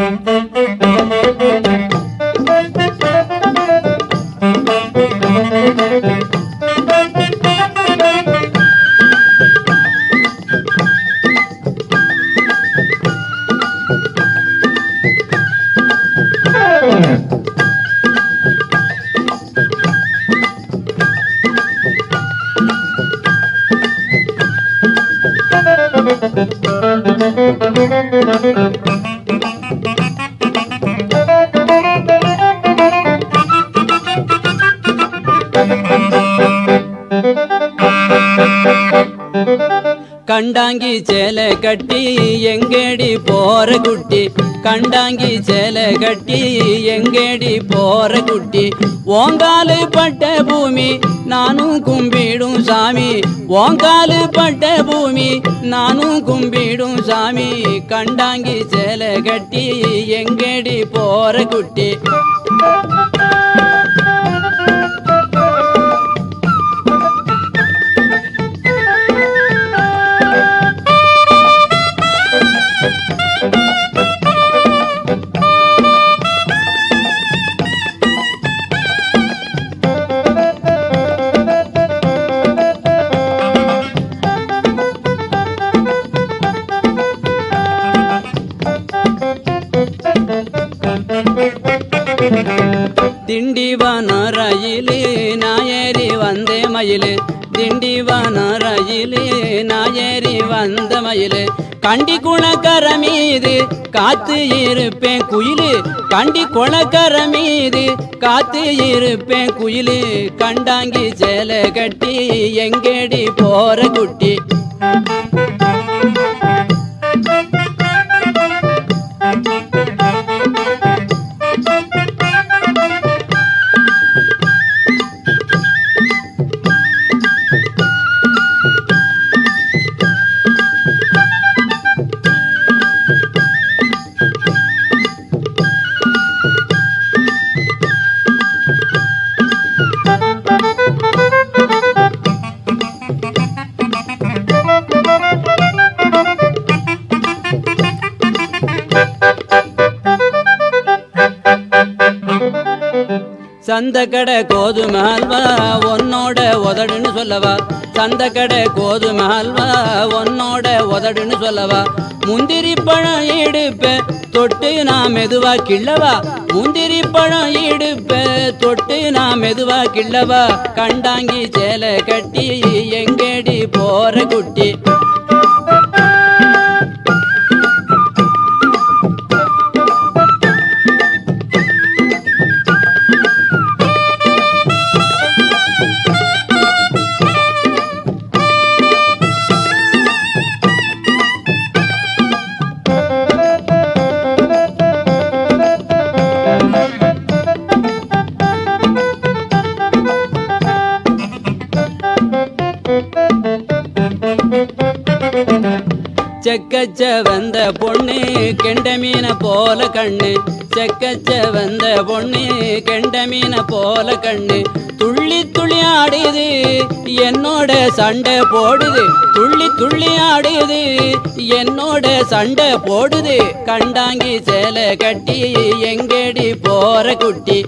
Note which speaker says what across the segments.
Speaker 1: கண்டாங்கி சேலை கட்டி எங்கேடி போற குட்டி கண்டாங்கி சேலை கட்டி எங்கேடி போற குட்டி ஓங்காலு பட்ட பூமி நானும் கும்பிடும் சாமி ஓங்காலு பட்ட பூமி நானும் கும்பிடும் சாமி கண்டாங்கி சேலை கட்டி எங்கேடி போற குட்டி திண்டிவன ரயிலே நாயேறி வந்தே மயிலே திண்டிவன ரயிலே நாயேறி வந்த மயிலே கண்டி குளக்கர மீது காத்து இருப்பேன் குயிலு கண்டி குளக்கர மீது காத்து இருப்பேன் குயிலு கண்டாங்கி சேலை கட்டி எங்கேடி போற குட்டி சந்தக்கடை கோதுமை அல்வா உன்னோட உதடுன்னு சொல்லவா சந்தக்கடை கோதுமை அல்வா உன்னோட உதடுன்னு சொல்லவா முந்திரி பழம் இடுப்ப தொட்டு நான் மெதுவா கிள்ளவா முந்திரி பழம் இடுப்ப தொட்டு நான் மெதுவா கிள்ளவா கண்டாங்கி சேலை கட்டி எங்கேடி போற குட்டி செக்கச்ச வந்த பொண்ணு கெண்ட மீன போல கண்ணு செக்கச்ச வந்த பொண்ணு கெண்ட மீன போல கண்ணு துள்ளி துள்ளி ஆடுது என்னோட சண்டை போடுது துள்ளி துள்ளி ஆடுது என்னோட சண்டை போடுது கண்டாங்கி சேலை கட்டி எங்கேடி போற குட்டி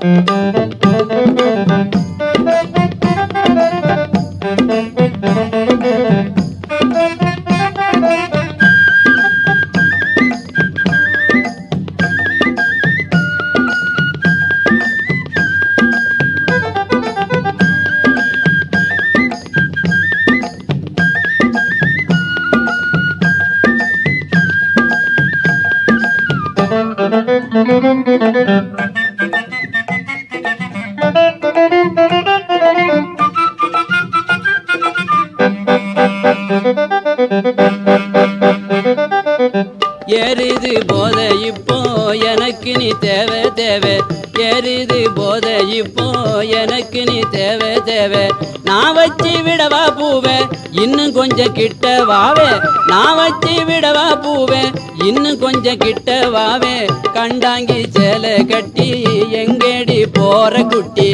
Speaker 1: ஏறுது போத இப்போ எனக்கு நீ தேவை தேவை ஏறுது போத இப்போ எனக்கு நீ தேவை தேவை நான் வச்சு விடவா பூவே இன்னும் கொஞ்சம் கிட்ட வாவே நான் வச்சு விடவா பூவே இன்னும் கொஞ்சம் கிட்ட வாவே கண்டாங்கி சேலை கட்டி எங்கேடி போற குட்டி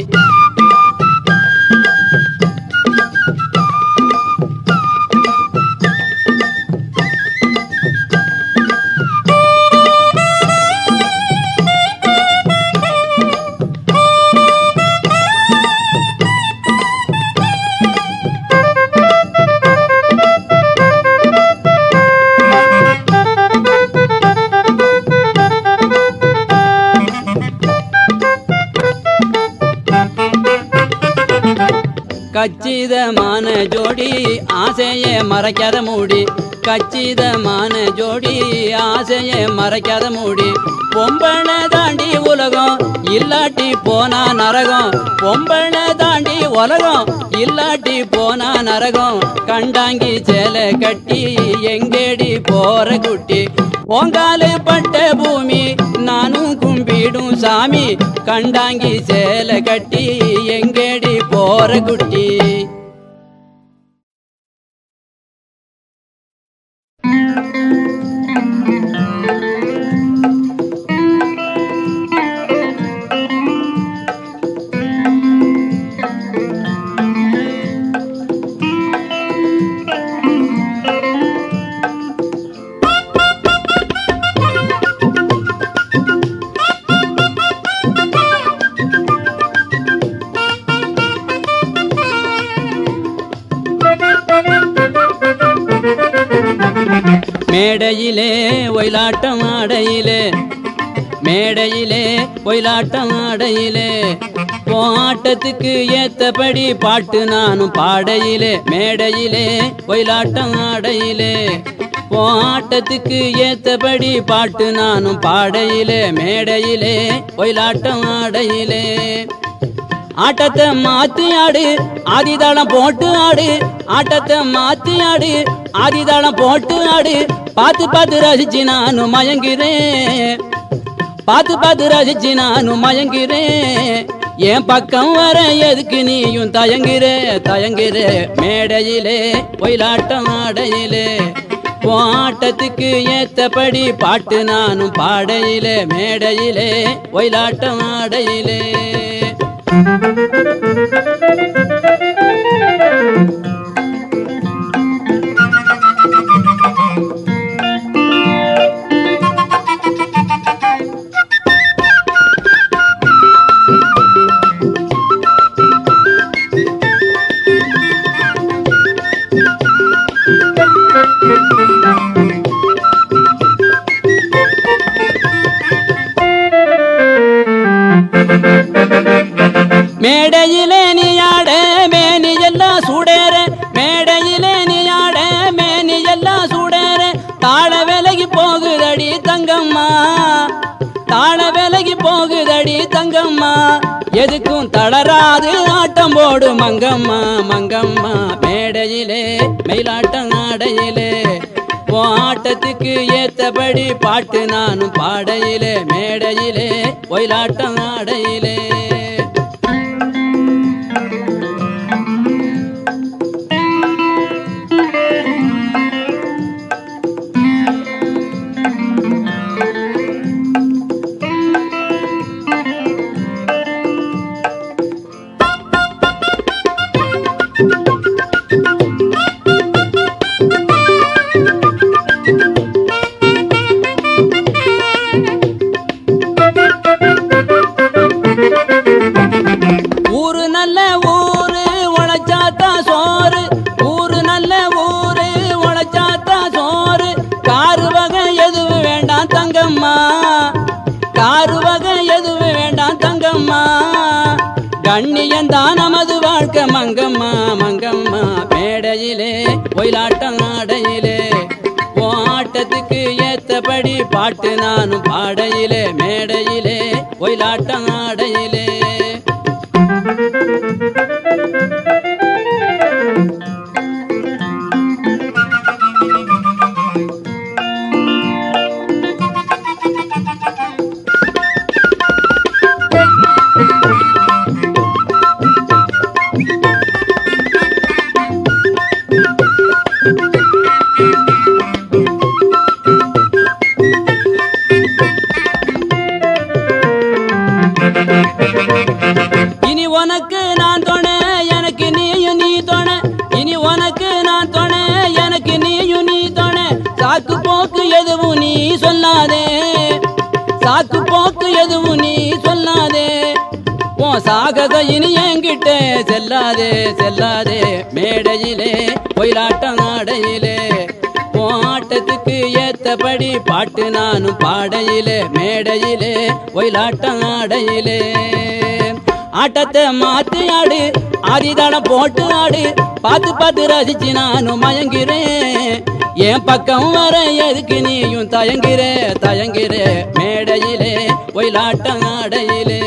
Speaker 1: கச்சிதமான ஜோடி ஆசையை மறைக்காத மூடி கச்சிதமான ஜோடி ஆசையை மறைக்காத மூடி பொம்பனை தாண்டி உலகம் இல்லாட்டி போனா நரகம் பொம்பனை தாண்டி உலகம் இல்லாட்டி போனா நரகம் கண்டாங்கி சேலை கட்டி எங்கேடி போற குட்டி ஓங்காலு பட்ட பூமி நானும் கும்பிடும் சாமி கண்டாங்கி சேலை கட்டி எங்கேடி போற குட்டி மேடையிலே ஒயிலாட்டம் ஆடையிலே மேடையிலே ஒயிலாட்டம் ஆடையிலே ஆட்டத்துக்கு ஏத்தபடி பாட்டு நானும் பாடையிலே மேடையிலே ஒயிலாட்டம் ஆடையிலே ஆட்டத்துக்கு ஏத்தபடி பாட்டு நானும் பாடையிலே மேடையிலே ஒயிலாட்டம் ஆடையிலே ஆட்டத்தை மாத்தி ஆடு ஆதிதாளம் போட்டு ஆடு ஆட்டத்தை மாத்தி ஆடு ஆதிதாளம் போட்டு ஆடு பார்த்து பார்த்து ரசிச்சு நானும் மயங்குறேன் பார்த்து பார்த்து ரசிச்சு நானும் மயங்குறேன் என் பக்கம் வர எதுக்கு நீயும் தயங்குற தயங்குற மேடையிலே ஒயிலாட்டம் ஆடையிலே உன் ஆட்டத்துக்கு ஏத்தபடி பாட்டு நானும் பாடையிலே மேடையிலே ஒயிலாட்டம் ஆடையிலே மேடையிலே நீ ஆட மேனி எல்லாம் சூடேற மேடையிலே நீ ஆட மேனி எல்லாம் சூடேற தாழ விலகி போகுதடி தங்கம்மா தாழ விலகி போகுதடி தங்கம்மா எதுக்கும் தளராது ஆட்டம் போடு மங்கம்மா மங்கம்மா மேடையிலே மயிலாட்டம் ஆடையிலே உன் ஆட்டத்துக்கு ஏத்தபடி பாட்டு நானும் பாடையிலே மேடையிலே ஒயிலாட்டம் ஆடையிலே ஊரு நல்ல ஊரு உழைச்சாத்தா சோறு ஊரு நல்ல ஊரு உழைச்சாத்தா சோறு காரு வகை எதுவும் வேண்டாம் தங்கம்மா காரு வகை எதுவும் வேண்டாம் தங்கம்மா கண்ணியந்தான் நமது வாழ்க்கை மங்கம்மா மங்கம்மா மேடையிலே ஒயிலாட்டம் ஆடையிலே உன் ஆட்டத்துக்கு ஏத்தபடி பாட்டு நானும் பாடையிலே மேடையிலே ஒயிலாட்டம் ஆடையிலே இனி உனக்கு நான் துணை எனக்கு நீயும் நீ துணை இனி உனக்கு நான் துணை எனக்கு நீயும் நீ துணை சாக்கு போக்கு எதுவும் நீ சொல்லாதே சாக்கு போக்கு எதுவும் நீ சொல்லாதே உன் சாகத இனி என்கிட்ட செல்லாதே செல்லாதே மேடையிலே ஒயிலாட்டம் ஆடையிலே உன் ஆட்டத்துக்கு ஏத்தபடி பாட்டு நானும் பாடையிலே மேடையிலே ஒயிலாட்டம் ஆடையிலே ஆட்டத்தை மாத்தி ஆடு ஆதிதானம் போட்டு ஆடு பார்த்து பார்த்து ரசிச்சு நானும் மயங்கிறேன் என் பக்கம் வர எதுக்கு நீயும் தயங்குற தயங்குற மேடையிலே ஒயிலாட்டம் ஆடையிலே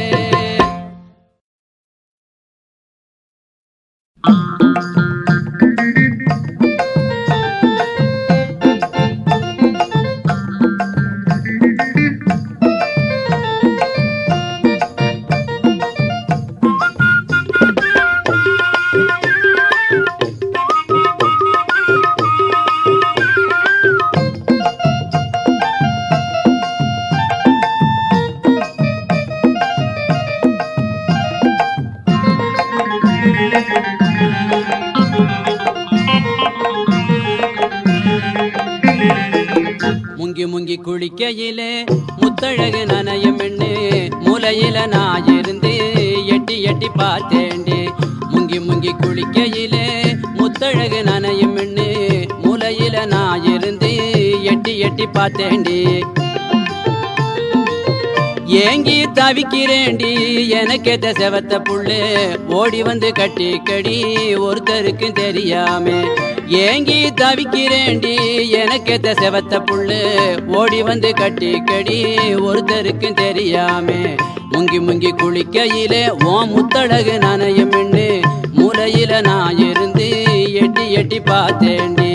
Speaker 1: முங்கி முங்கி குளிக்கையிலே முத்தழகு நனையும் எண்ணு மூலையில நான் இருந்து எட்டி எட்டி பார்த்தேண்டி முங்கி முங்கி குளிக்கையிலே முத்தழகு நனையும் எண்ணு மூலையில நான் இருந்து எட்டி எட்டி பார்த்தேண்டி ஏங்கி தவிக்கிறேண்டி எனக்கேத்த செவத்த புள்ளு ஓடி வந்து கட்டி கடி ஒருத்தருக்கும் தெரியாம ஏங்கி தவிக்கிறேண்டி எனக்கேத்த செவத்த புள்ளு ஓடி வந்து கட்டி கடி ஒருத்தருக்கும் தெரியாம முங்கி முங்கி குளிக்கையிலே ஓ முத்தழகு நனையும் மின்னு மூலையில நான் இருந்து எட்டி எட்டி பார்த்தேண்டி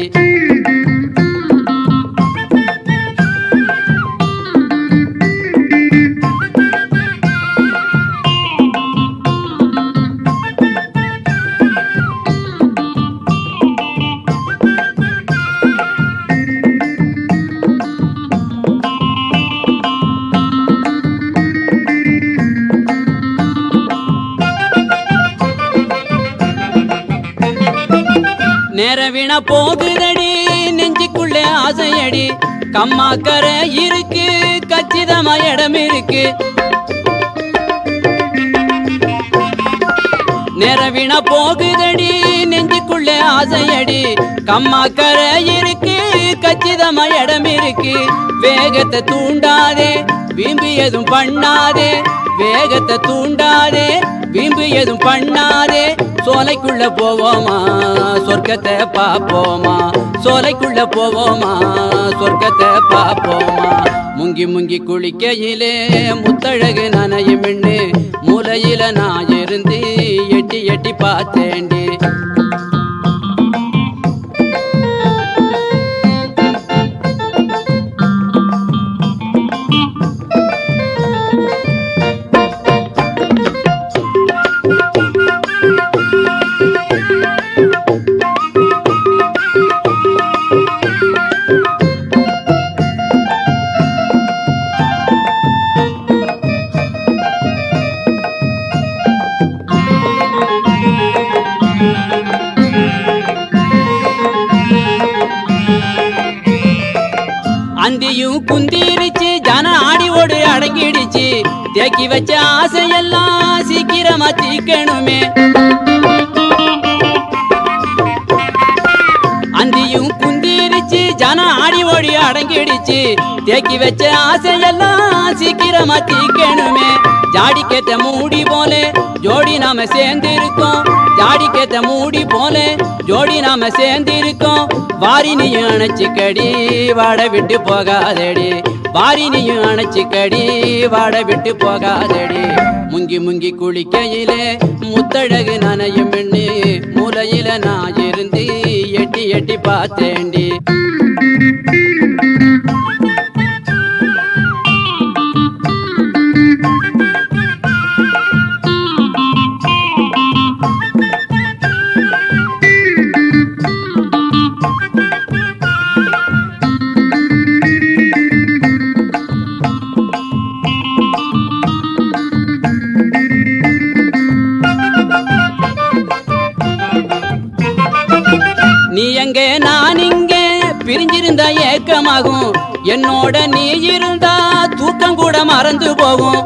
Speaker 1: நேரவின போகுதடி நெஞ்சுக்குள்ளே ஆசையடி கம்மாக்கரை இருக்கு கச்சிதமா இடம் இருக்கு நேரவின போகுதடி நெஞ்சுக்குள்ளே ஆசையடி கம்மாக்கரை இருக்கு கச்சிதமா இடம் இருக்கு வேகத்தை தூண்டாதே வீம்பு எதுவும் பண்ணாதே வேகத்தை தூண்டாதே வீம்பு எதுவும் பண்ணாதே சோலைக்குள்ள போவோமா சொர்க்கத்தை பாப்போமா சோலைக்குள்ள போவோமா சொர்க்கத்தை பாப்போமா முங்கி முங்கி குளிக்கையிலே முத்தழகு நனையும் மின்னு மூலையில நான் இருந்து எட்டி எட்டி பார்த்தேண்டி அந்தியும் குந்திருச்சு ஜன ஆடி ஓடு அடங்கிடுச்சு தேக்கி வச்ச ஆசையெல்லாம் சீக்கிரமா தீக்கணுமே அந்தியும் குந்திருச்சு ஜன ஆடி ஓடி அடங்கிடுச்சு தேக்கி வச்ச ஆசையெல்லாம் சீக்கிரமா தீக்கணுமே ஜாடிக்கேத்த மூடி போல ஜோடி நாம சேர்ந்து இருக்கோம் ஜாடிக்கேத்த மூடி போல ஜோடி நாம சேர்ந்து இருக்கோம் வாரி நீயும் அணைச்சிக்கடி வாட விட்டு போகாதடி வாரி நீயும் அணைச்சிக்கடி வாட விட்டு போகாதடி முங்கி முங்கி குளிக்கையிலே முத்தழகு நனையும் எண்ணு மூலையில நான் இருந்து எட்டி எட்டி பார்த்தேண்டி நீ எங்க நான் இங்கே பிரிஞ்சிருந்தா ஏக்கமாகும் என்னோட நீ இருந்தா தூக்கம் கூட மறந்து போகும்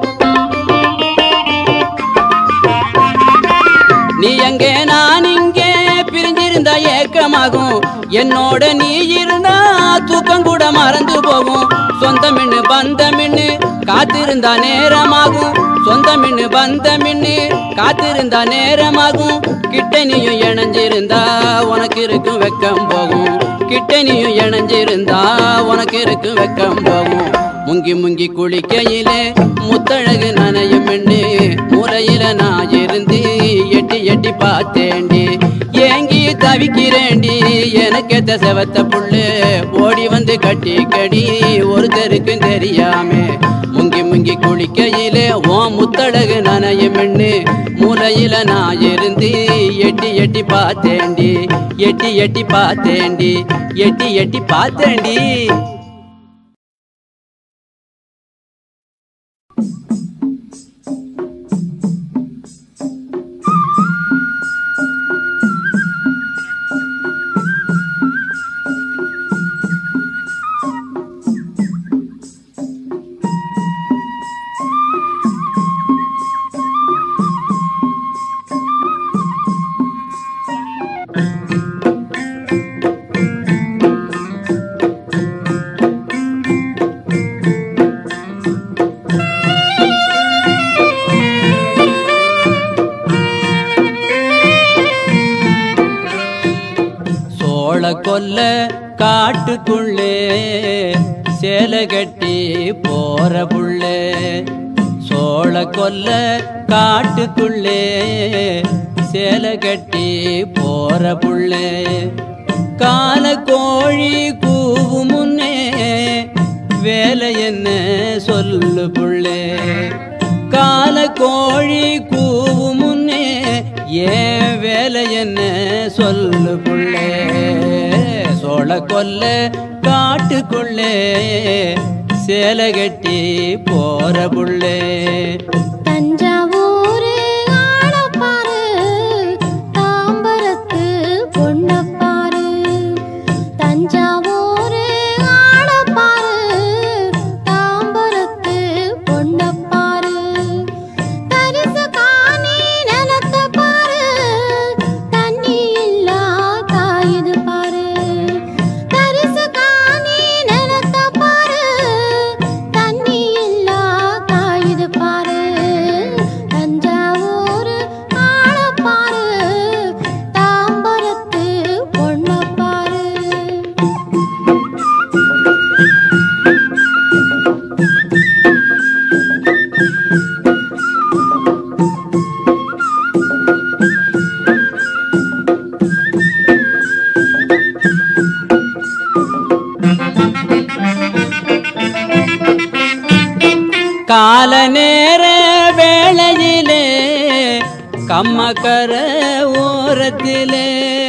Speaker 1: நீ எங்க நான் இங்கே பிரிஞ்சிருந்தா ஏக்கமாகும் என்னோட நீ இருந்தா தூக்கம் கூட மறந்து போகும் சொந்தமின்னு பந்தமின்னு காத்திருந்தா நேரமாகும் சொந்த மின்னு பந்த மின்னு காத்திருந்தா நேரமாகும் கிட்ட நீயும் இணைஞ்சிருந்தா உனக்கு இருக்கும் வெக்கம் போகும் கிட்ட நீயும் இணைஞ்சிருந்தா உனக்கு இருக்கும் வெக்கம் போகும் முங்கி முங்கி குளிக்கையிலே முத்தழகு நனையும் மின்னு மூலையில நான் இருந்து எட்டி எட்டி பார்த்தேண்டி ஏங்கி தவிக்கிறேண்டி எனக்கேத்த செவத்த புள்ளு ஓடி வந்து கட்டி கடி ஒருத்தருக்கும் தெரியாமே முங்கி முங்கி குளிக்கையிலே ஓ முத்தழகு நனையுமென்னு மூலையில நான் இருந்து எட்டி எட்டி பார்த்தேண்டி எட்டி எட்டி பார்த்தேண்டி எட்டி எட்டி பார்த்தேண்டி சோழ கொல்ல காட்டுக்குள்ளே சேலை கட்டி போற புள்ளே சோழ கொல்ல காட்டுக்குள்ளே சேலை கட்டி போற புள்ளே கால கோழி கூவு முன்னே வேலை என்ன சொல்லு புள்ளே கால கோழி கூவு முன்னே ஏன் வேலை என்ன சொல்லு புள்ளே சோழ கொல்ல காட்டுக்குள்ளே சேலை கட்டி போற புள்ளே
Speaker 2: தஞ்சாவூரு ஆளப்பாரு தாம்பரத்து பொண்ணப்பாரு தஞ்சாவூரு ஆளப்பாரு தாம்பரத்து பொண்ணப்பாரு தரிசு காணி நிலத்த பாரு தண்ணி இல்லா காயுது பாரு தரிசு காணி நிலத்த பாரு தண்ணி இல்லா காயுது பாரு தஞ்சாவூர் ஆளப்பாரு தாம்பரத்து பொண்ணப்பாரு
Speaker 1: கால நேர வேளையிலே கம்மக்கர ஓரத்திலே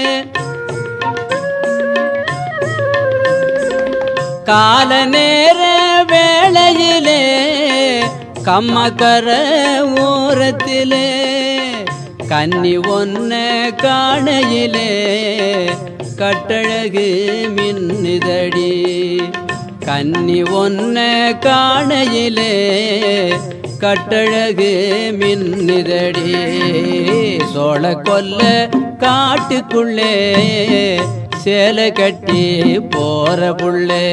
Speaker 1: கால நேர வேளையிலே கம்மக்கர ஓரத்திலே கன்னி ஒன்ன காணையிலே கட்டழகு மின்னிதடி கன்னி ஒன்ன காணையிலே கட்டழகு மின்னிதடி சோழ கொல்ல காட்டுக்குள்ளே சேலை கட்டி போற புள்ளே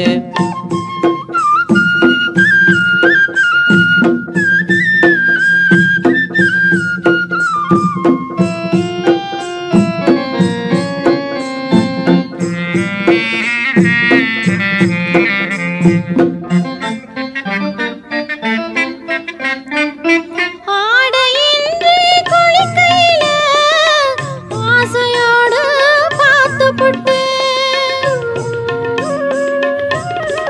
Speaker 2: ஆடையின்றி குளிக்கையில ஆசையோடு பார்த்து புட்டு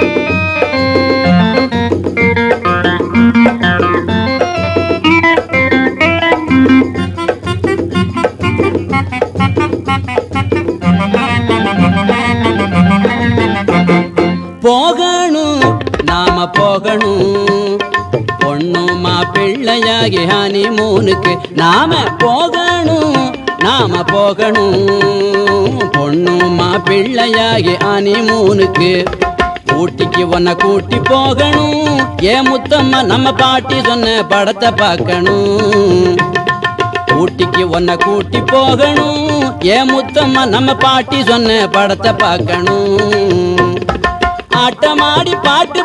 Speaker 1: போகணும் பொண்ணு மாப்பிள்ளையாகி ஹனிமூனுக்கு நாம போகணும் நாம போகணும் பொண்ணு மாப்பிள்ளையாகி ஹனிமூனுக்கு ஊட்டிக்கு உன்னை கூட்டி போகணும் ஏன் முத்தம்மா நம்ம பாட்டி சொன்ன படத்தை பார்க்கணும் ஊட்டிக்கு உன்னை கூட்டி போகணும் ஏன் முத்தம்மா நம்ம பாட்டி சொன்ன படத்தை பார்க்கணும் ஆட்டமாடி பாட்டு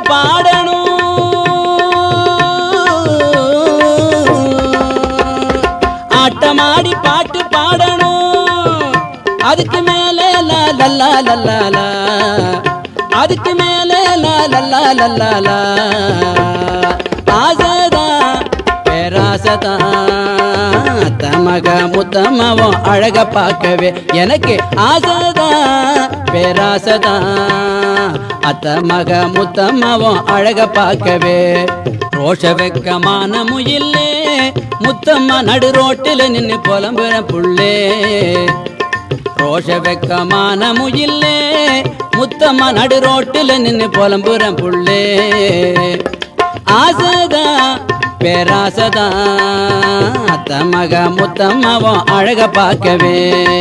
Speaker 1: பாடணும் ஆட்டமாடி பாட்டு பாடணும் அதுக்கு மேலே லா லல்லா லல்லா லா அதுக்கு மேலே லா லல்லா லல்லா லா ஆசதா பேராசதா தமக முத்தமவன் அழக பார்க்கவே எனக்கு ஆசதா பேராசதா அத்த மக முத்தம்மவன் அழக பார்க்கவே ரோஷ வெக்கமான முயில்லே முத்தம்மா நடு ரோட்டில் நின்னு புலம்புற புள்ளே ரோஷ வெக்கமான முயில்லே முத்தம்மா நடு ரோட்டில் நின்னு புலம்புற புள்ளே ஆசதா பேராசதா அத்த மக முத்தம்மாவும் அழக பார்க்கவே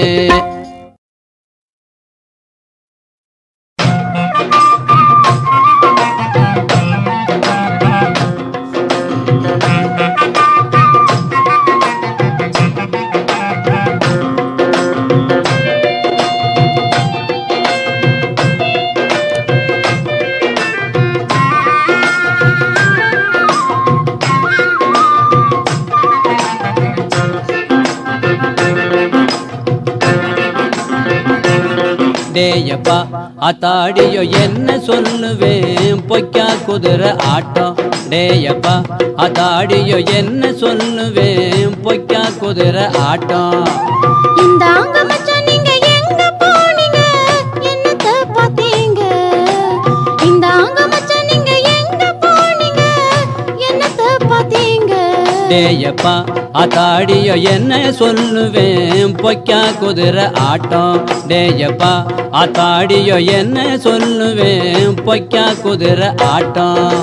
Speaker 1: டேயப்பா அத்தாடியோ என்ன சொல்லுவேன் பொய்க்கா குதிரை ஆட்டம் டேயப்பா அத்தாடியோ என்ன சொல்லுவேன் பொய்க்கா குதிரை ஆட்டம்
Speaker 2: இந்தாங்க மச்சான் நீங்க எங்க போனீங்க என்னத்த பாத்தீங்க இந்தாங்க மச்சான் நீங்க எங்க போனீங்க என்னத்த பாத்தீங்க
Speaker 1: டேயப்பா அத்தாடியோ என்ன சொல்லுவேன் பொய்க்கா குதிரை ஆட்டம் டேயப்பா அத்தாடியோ என்ன சொல்லுவேன் பொய்க்கா குதிரை ஆட்டம்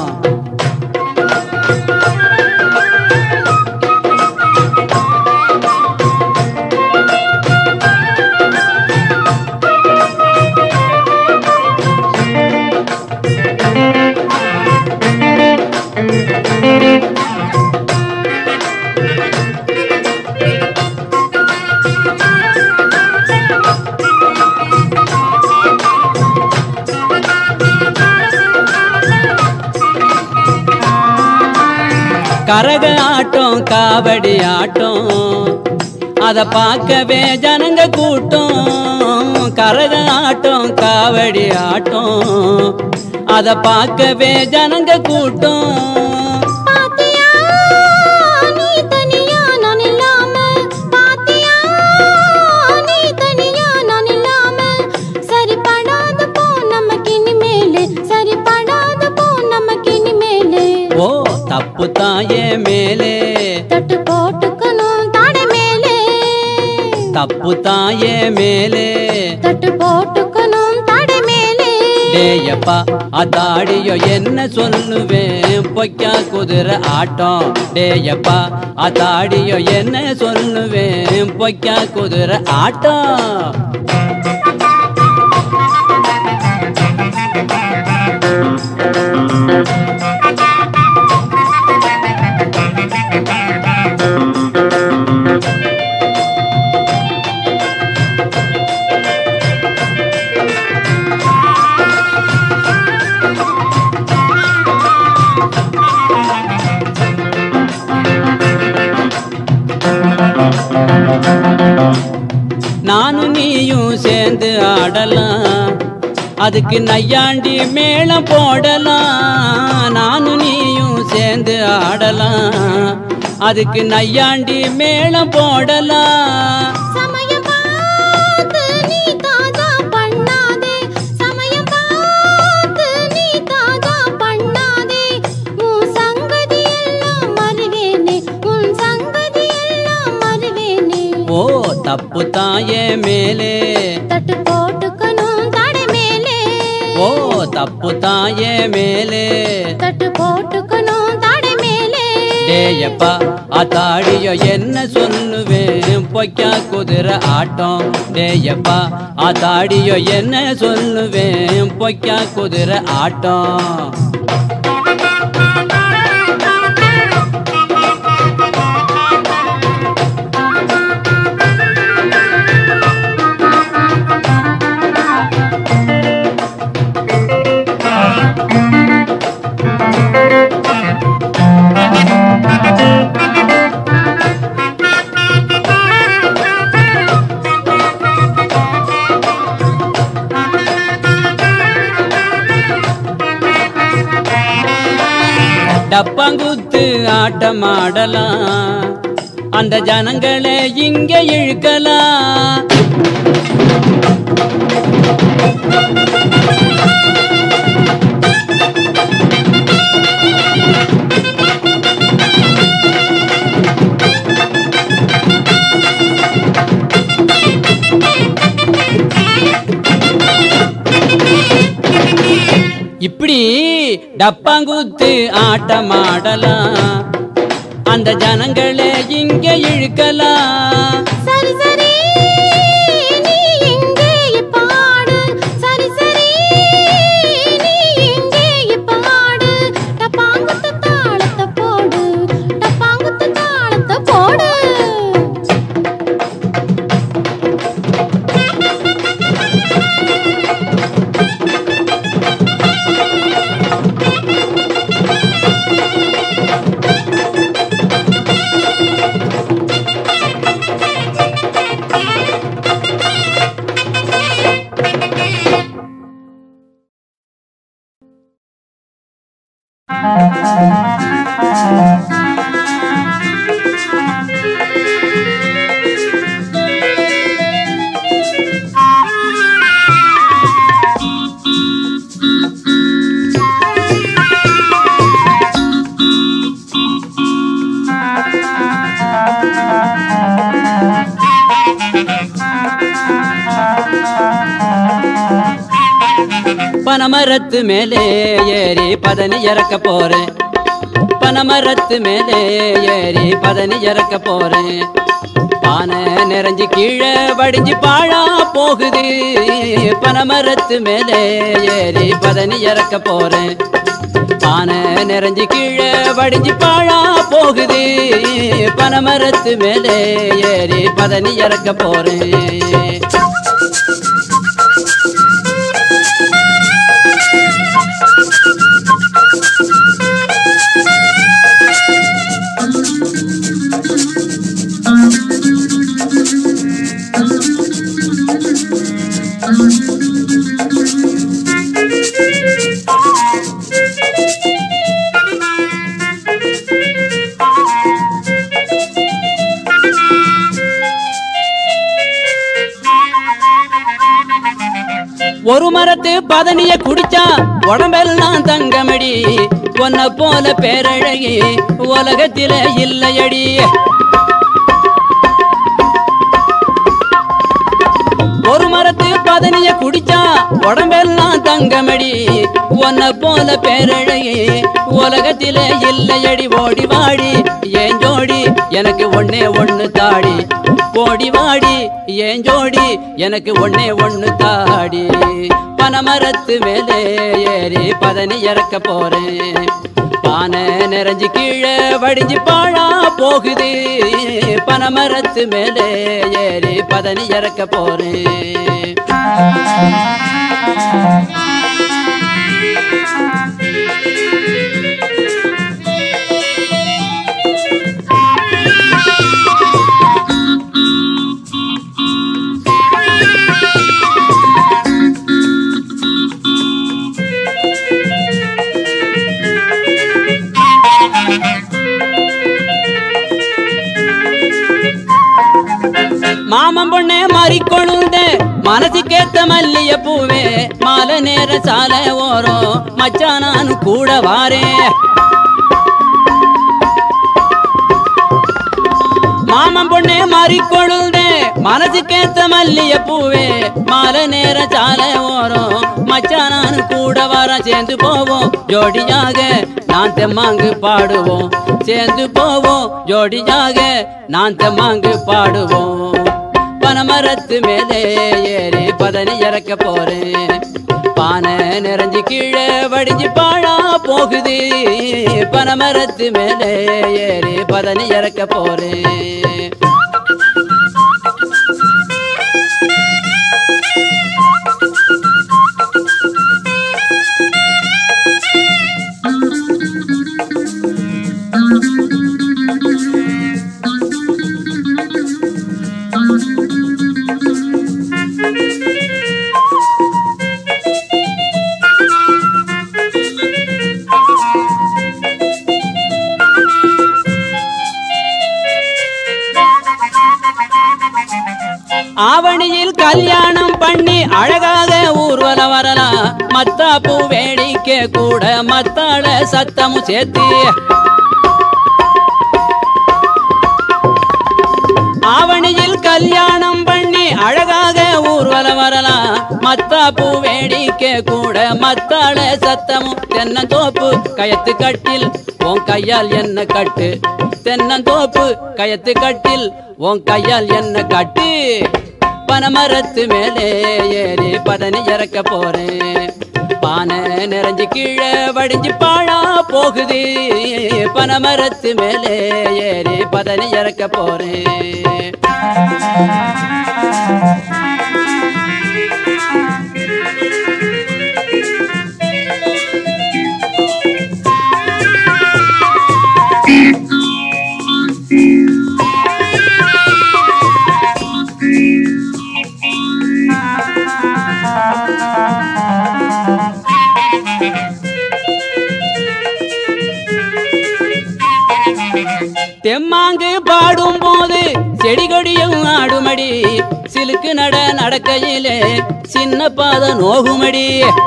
Speaker 1: கரக ஆட்டம் காவடி ஆட்டம் அத பார்க்கவே ஜனங்க கூட்டம் கரக ஆட்டம் காவடி ஆட்டம் அத பார்க்கவே ஜனங்க கூட்டம்
Speaker 2: பாத்தியா நீ தனியா நான் இல்லாம பாத்தியா நீ தனியா நான் இல்லாம சரிப்படாத போ நமக்கு இனிமேலு சரிப்படாத போ நமக்கு இனிமேலு
Speaker 1: ஓ தப்பு தாயே மேலே
Speaker 2: தட்டு போட்டுக்கணும் தடை மேலே
Speaker 1: தப்பு தாயே மேலே
Speaker 2: தட்டு போட்டுக்கணும் தடை மேலே
Speaker 1: டேயப்பா அதாடியோ என்ன சொல்லுவேன் பொய்க்கா குதிரை ஆட்டம் டேயப்பா அதாடியோ என்ன சொல்லுவேன் பொய்க்கா குதிரை ஆட்டம் நானும் நீயும் சேர்ந்து ஆடலாம் அதுக்கு நையாண்டி மேளம் போடலாம் நானும் நீயும் சேர்ந்து ஆடலாம் அதுக்கு நையாண்டி மேளம் போடலாம்
Speaker 2: சமயம் பார்த்து நீ தாஜா பண்ணாதே சமயம் பார்த்து நீ தாஜா பண்ணாதே உன் சங்கதி எல்லாம் மறுவேனே உன் சங்கதி எல்லாம் மறுவேனே
Speaker 1: ஓ தப்பு தாயே மேலே
Speaker 2: தட்டு போட்டுக்கணும் தடை மேலே
Speaker 1: ஓ தப்பு தாயே மேலே
Speaker 2: தட்டு போட்டுக்கணும் தடை மேலே
Speaker 1: டேயப்பா அத்தாடியோ என்ன சொல்லுவேன் பொய்க்கா குதிரை ஆட்டம் டேயப்பா அத்தாடியோ என்ன சொல்லுவேன் பொய்க்கா குதிரை ஆட்டம் டப்பாங்குத்து ஆட்டமாடலாம் அந்த ஜனங்களை இங்க இழுக்கலாம் இப்படி டப்பாங்குத்து ஆட்டமாடலாம் அந்த ஜனங்களை இங்க இழுக்கலாம்
Speaker 2: சரி சரி நீ இங்கே பாடு சரி சரி நீ இங்கே பாடு டப்பாங்குத்து தாளத்தை போடு டப்பாங்குத்து தாளத்தை போடு
Speaker 1: பனமரத்து மேலே ஏறி பதனி இறக்க போறேன் பனமரத்து மேலே ஏறி பதனி இறக்க போறேன் பானை நிறைஞ்சு கீழே வடிஞ்சு பாழா போகுது பனமரத்து மேலே ஏறி பதனி இறக்க போறேன் பானை நிறைஞ்சு கீழே வடிஞ்சு பாழா போகுது பனமரத்து மேலே ஏறி பதனி இறக்க போறேன் ஒரு மரத்து பதனிய குடிச்சா உடம்பெல்லாம் தங்கமடி உன்னை போல பேரழகி உலகத்தில இல்லையடி ஒரு மரத்து பதனிய குடிச்சா உடம்பெல்லாம் தங்கமடி உன்னை போல பேரழகி உலகத்தில இல்லையடி ஓடி வாடி ஏன் ஜோடி எனக்கு ஒன்னே ஒண்ணு தாடி ஓடி வாடி ஏன் ஜோடி எனக்கு ஒன்னே ஒண்ணு தாடி பனமரத்து மேலே ஏறி பதனி இறக்க போறேன் பானை நிறைஞ்சு கீழே வடிஞ்சு பாழா போகுது பனமரத்து மேலே ஏறி பதனி இறக்க போறேன் மாமன் பொண்ணே மாறிக்கொழுந்த மனசுக்கேத்த மல்லிய பூவே மாலை நேர சாலை ஓரம் மச்சான் நான் கூட வாரேன் மாமன் பொண்ணே மாறிக்கொழுந்த மனசுக்கேத்த மல்லிய பூவே மாலை நேர சாலை ஓரம் மச்சானானு கூட வர சேர்ந்து போவோம் ஜோடியாக நான் தெம்மாங்கு பாடுவோம் சேர்ந்து போவோம் ஜோடியாக நான் தெம்மாங்கு பாடுவோம் பனமரத்து மேலே ஏறி பதனி இறக்க போறேன் பானை நிறைஞ்சு கீழே வடிஞ்சு பாழா போகுது பனமரத்து மேலே ஏறி பதனி இறக்க போறேன் ஆவணியில் கல்யாணம் பண்ணி அழகாக ஊர்வலம் வரலாம் மத்தாப்பு வேடிக்கை கூட மத்தாள சத்தமும் சேர்த்து ஆவணியில் கல்யாணம் பண்ணி அழகாக ஊர்வலம் வரலாம் மத்தாப்பு வேடிக்கை கூட மத்தாள சத்தமும் தென்னந்தோப்பு கயத்து கட்டில் உன் கையால் என்ன கட்டு தென்னந்தோப்பு கயத்து கட்டில் உன் கையால் என்ன கட்டு பனமரத்து மேலே ஏறி பதனி இறக்க போறேன் பானை நிறைஞ்சு கீழே வடிஞ்சு பாழா போகுது பனமரத்து மேலே ஏறி பதனி இறக்க போறேன் தெம்மாங்கு பாடும் போது செடி கொடியும் ஆடுமடி சிலுக்கு நட நடக்கையிலே சின்ன பாத நோகுமடி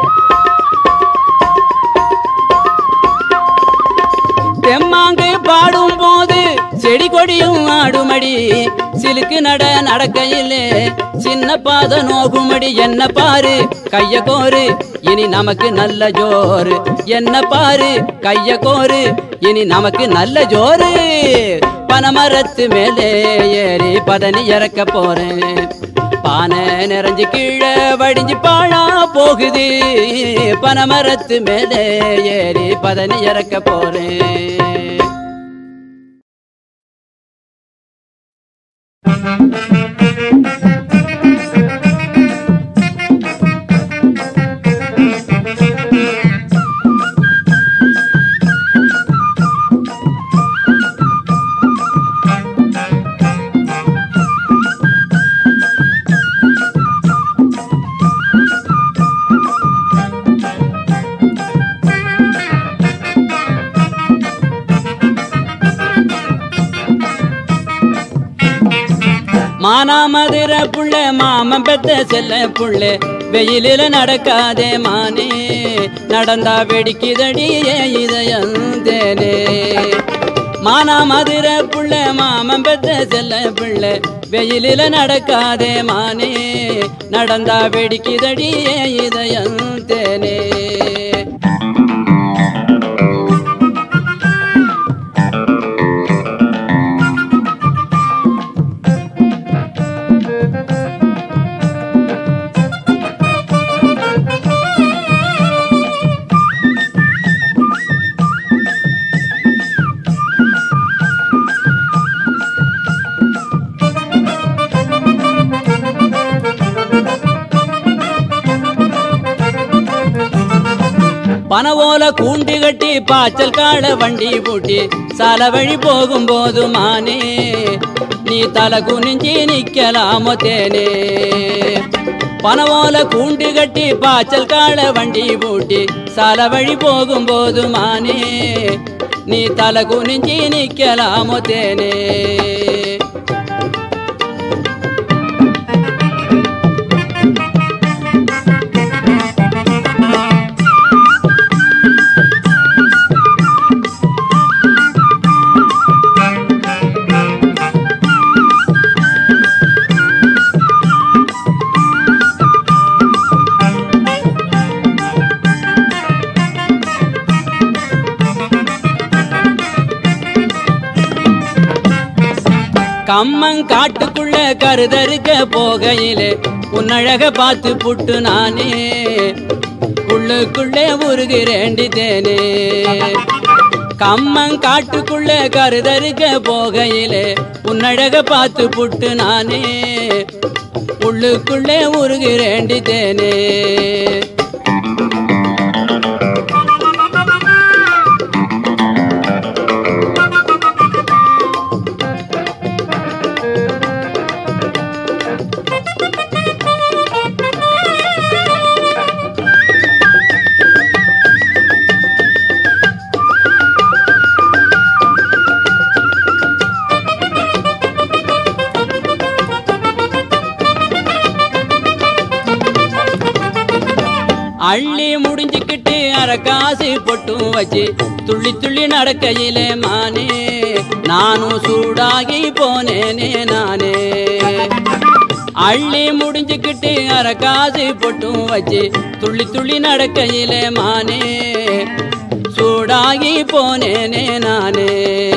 Speaker 1: தெம்மாங்கு பாடும் போது செடி கொடியும் ஆடுமடி சிலுக்கு நட நடக்கையிலே சின்ன பாத நோகுமடி என்ன பாரு கைய கோரு இனி நமக்கு நல்ல ஜோறு என்ன பாரு கைய கோரு இனி நமக்கு நல்ல ஜோறு பனமரத்து மேலே ஏறி பதனி இறக்க போறேன் பானை நிறைஞ்சு கீழே வடிஞ்சு பாழா போகுது பனமரத்து மேலே ஏறி பதனி இறக்க போறேன் மானாமதுர புள்ள மாமன் பெத்த செல்ல புள்ள வெயிலில நடக்காதே மானே நடந்தா வெடிக்குதடி ஏன் இதயந்தேனே மானாமதுர புள்ள மாமன் பெத்த செல்ல புள்ள வெயிலில நடக்காதே மானே நடந்தா வெடிக்குதடி ஏன் இதயந்தேனே பனவோல கூண்டு கட்டி பாய்ச்சல் காட வண்டி பூட்டி சால வழி போகும்போது மானே நீ தலை குனிஞ்சி நிக்கலாமோ தேனே பனவோல கூண்டு கட்டி பாய்ச்சல் காட வண்டி பூட்டி சால வழி போகும்போது மானே நீ தலை குனிஞ்சி நிக்கலாமோ தேனே கம்மங் காட்டுக்குள்ள கருதறுக்க போகையிலே உன்னழக பார்த்து புட்டு நானே உள்ளுக்குள்ளே உருகிறேண்டி தேனே கம்மங் காட்டுக்குள்ள கருதறுக்க போகையிலே உன்னழக பார்த்து புட்டு நானே உள்ளுக்குள்ளே உருகிறேண்டி தேனே அள்ளி முடிஞ்சுக்கிட்டு அரக்காசு பொட்டும் வச்சு துள்ளி துள்ளி நடக்கையிலே மானே நானும் சூடாகி போனேனே நானே அள்ளி முடிஞ்சுக்கிட்டு அரக்காசு பொட்டும் வச்சு துள்ளி துள்ளி நடக்கையிலே மானே சூடாகி போனேனே நானே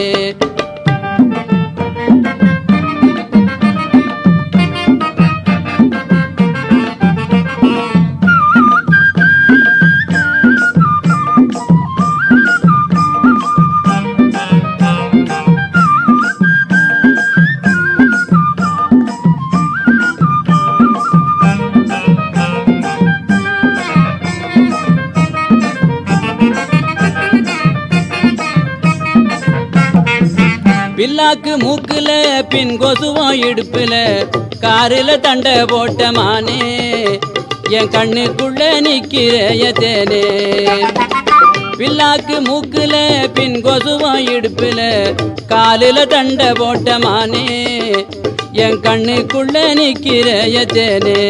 Speaker 1: பில்லாக்கு மூக்குல பின் கொசுவம் இடுப்புல காரில தண்டை போட்ட மானே என் கண்ணுக்குள்ள நிக்கிறைய தேனே பில்லாக்கு மூக்குல பின் கொசுவம் இடுப்புல காலில தண்டை போட்ட மானே என் கண்ணுக்குள்ள நிக்கிறைய தேனே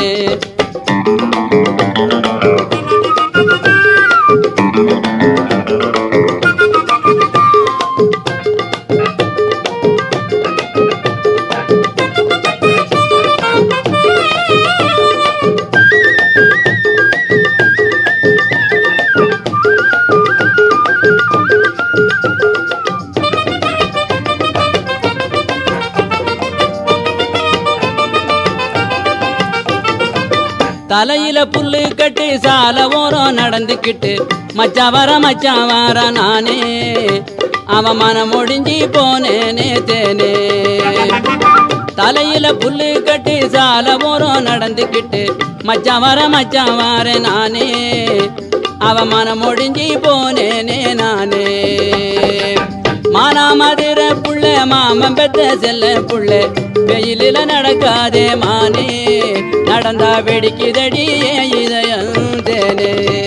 Speaker 1: தலையில புல்லு கட்டி சால ஓரம் நடந்துக்கிட்டு மச்சான் வர மச்சான் வர நானே அவன் மனம் முடிஞ்சி போனேனே தேனே தலையில புல்லு கட்டி சால ஓரம் நடந்துக்கிட்டு மச்சான் வர மச்சான் வர நானே அவன் மனம் முடிஞ்சி போனேனே நானே மானாமதுர புள்ள மாமன் பெத்த செல்ல புள்ள வெயிலில நடக்காதே மானே நடந்தா வெடிக்குதடி என் இதயம் தேனே